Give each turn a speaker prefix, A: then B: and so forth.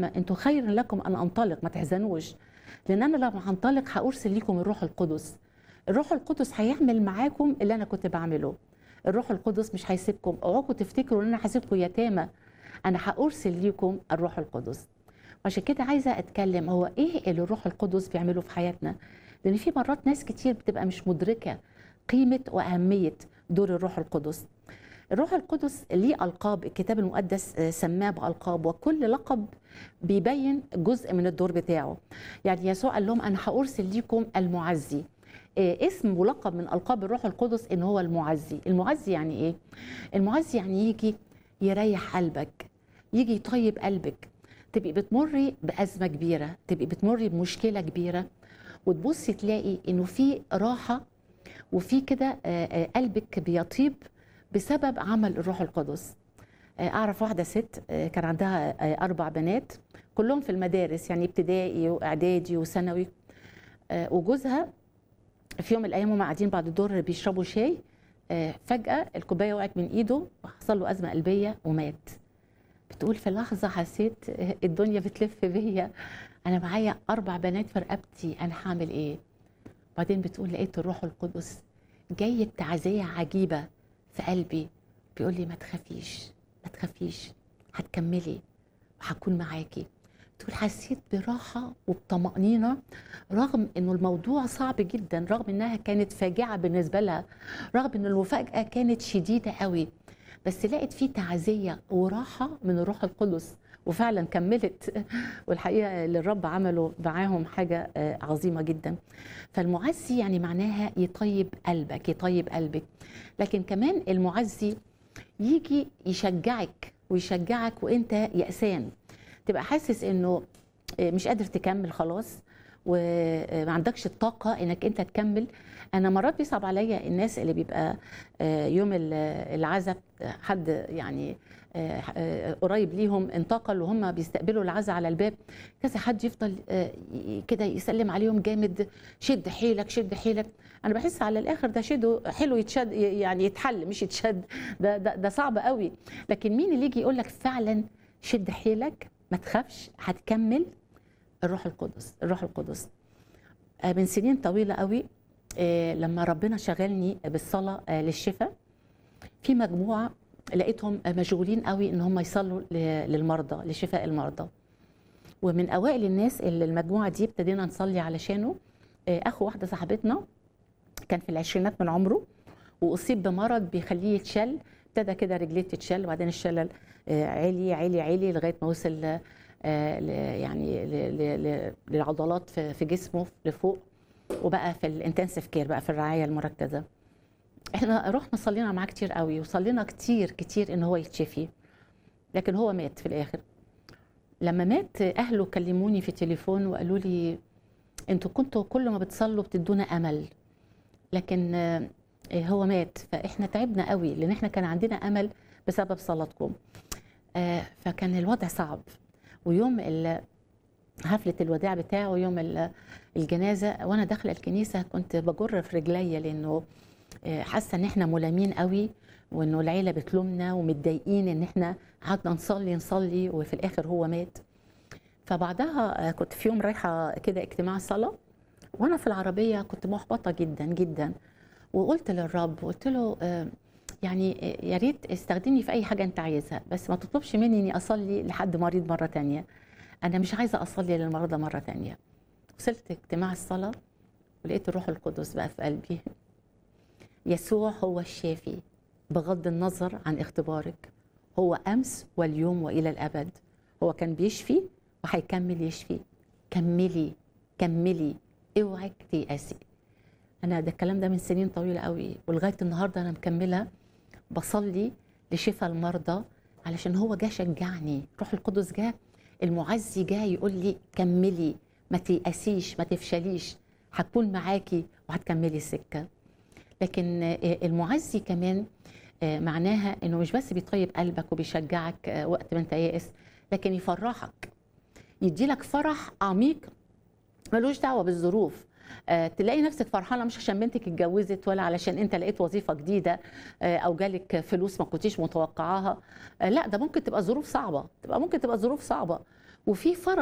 A: الكلمه انتوا خير لكم ان انطلق ما تحزنوش لان انا لما هنطلق هارسل لكم الروح القدس الروح القدس هيعمل معاكم اللي انا كنت بعمله الروح القدس مش هيسيبكم اوعوا تفتكروا ان انا هسيبكم يتامى انا هارسل لكم الروح القدس عشان كده عايزه اتكلم هو ايه اللي الروح القدس بيعمله في حياتنا لان في مرات ناس كتير بتبقى مش مدركه قيمه واهميه دور الروح القدس الروح القدس ليه القاب الكتاب المقدس سماه بالقاب وكل لقب بيبين جزء من الدور بتاعه يعني يسوع قال لهم انا هارسل لكم المعزي اسم ولقب من القاب الروح القدس ان هو المعزي المعزي يعني ايه المعزي يعني يجي يريح قلبك يجي يطيب قلبك تبقي بتمري بازمه كبيره تبقي بتمري بمشكله كبيره وتبصي تلاقي انه في راحه وفي كده قلبك بيطيب بسبب عمل الروح القدس اعرف واحده ست كان عندها اربع بنات كلهم في المدارس يعني ابتدائي واعدادي وثانوي وجوزها في يوم من الايام هم قاعدين بعد الدور بيشربوا شاي فجاه الكوبايه وقعت من ايده وحصل له ازمه قلبيه ومات بتقول في لحظه حسيت الدنيا بتلف بيا انا معايا اربع بنات في رقبتي انا هعمل ايه بعدين بتقول لقيت الروح القدس جاي بتعزيه عجيبه في قلبي بيقول لي ما تخافيش ما تخافيش هتكملي وهكون معاكي تقول حسيت براحة وبطمأنينة رغم انه الموضوع صعب جدا رغم انها كانت فاجعة بالنسبة لها رغم ان المفاجأة كانت شديدة قوي بس لقت فيه تعزية وراحة من الروح القدس وفعلا كملت والحقيقة اللي الرب عمله معاهم حاجة عظيمة جدا فالمعزي يعني معناها يطيب قلبك يطيب قلبك لكن كمان المعزي يجي يشجعك ويشجعك وانت يأسان تبقى حاسس انه مش قادر تكمل خلاص وما عندكش الطاقة انك انت تكمل انا مرات بيصعب عليا الناس اللي بيبقى يوم العزاء حد يعني قريب ليهم انتقل وهم بيستقبلوا العزاء على الباب كذا حد يفضل كده يسلم عليهم جامد شد حيلك شد حيلك انا بحس على الاخر ده شده حلو يتشد يعني يتحل مش يتشد ده ده, ده صعب قوي لكن مين اللي يجي يقول لك فعلا شد حيلك ما تخافش هتكمل الروح القدس الروح القدس من سنين طويله قوي لما ربنا شغلني بالصلاه للشفاء في مجموعه لقيتهم مشغولين قوي ان هم يصلوا للمرضى لشفاء المرضى ومن اوائل الناس اللي المجموعه دي ابتدينا نصلي علشانه اخو واحده صاحبتنا كان في العشرينات من عمره واصيب بمرض بيخليه يتشل ابتدى كده رجليه تتشل وبعدين الشلل عالي عالي عالي لغايه ما وصل يعني للعضلات في جسمه لفوق وبقى في الانتنسيف كير بقى في الرعايه المركزه احنا رحنا صلينا معاه كتير قوي وصلينا كتير كتير ان هو يتشفي لكن هو مات في الاخر لما مات اهله كلموني في التليفون وقالوا لي انتوا كنتوا كل ما بتصلوا بتدونا امل لكن هو مات فاحنا تعبنا قوي لان احنا كان عندنا امل بسبب صلاتكم فكان الوضع صعب ويوم حفلة الوداع بتاعه يوم الجنازة وأنا داخلة الكنيسة كنت بجر في رجليا لأنه حاسة إن إحنا ملامين قوي وإنه العيلة بتلومنا ومتضايقين إن إحنا قعدنا نصلي نصلي وفي الآخر هو مات فبعدها كنت في يوم رايحة كده اجتماع صلاة وأنا في العربية كنت محبطة جدا جدا وقلت للرب قلت له يعني يا ريت استخدمني في اي حاجه انت عايزها بس ما تطلبش مني اني اصلي لحد مريض مره تانية انا مش عايزه اصلي للمرضى مره تانية وصلت اجتماع الصلاه ولقيت الروح القدس بقى في قلبي يسوع هو الشافي بغض النظر عن اختبارك هو امس واليوم والى الابد هو كان بيشفي وهيكمل يشفي كملي كملي اوعي تيأسي انا ده الكلام ده من سنين طويله قوي ولغايه النهارده انا مكمله بصلي لشفاء المرضى علشان هو جه شجعني روح القدس جه المعزي جه يقول لي كملي ما تيأسيش ما تفشليش هتكون معاكي وهتكملي السكه لكن المعزي كمان معناها انه مش بس بيطيب قلبك وبيشجعك وقت ما انت يائس لكن يفرحك يديلك فرح عميق ملوش دعوه بالظروف آه، تلاقي نفسك فرحانه مش عشان بنتك اتجوزت ولا علشان انت لقيت وظيفه جديده آه، او جالك فلوس ما كنتيش متوقعاها آه، لا ده ممكن تبقى ظروف صعبه تبقى ممكن تبقى ظروف صعبه وفي فرح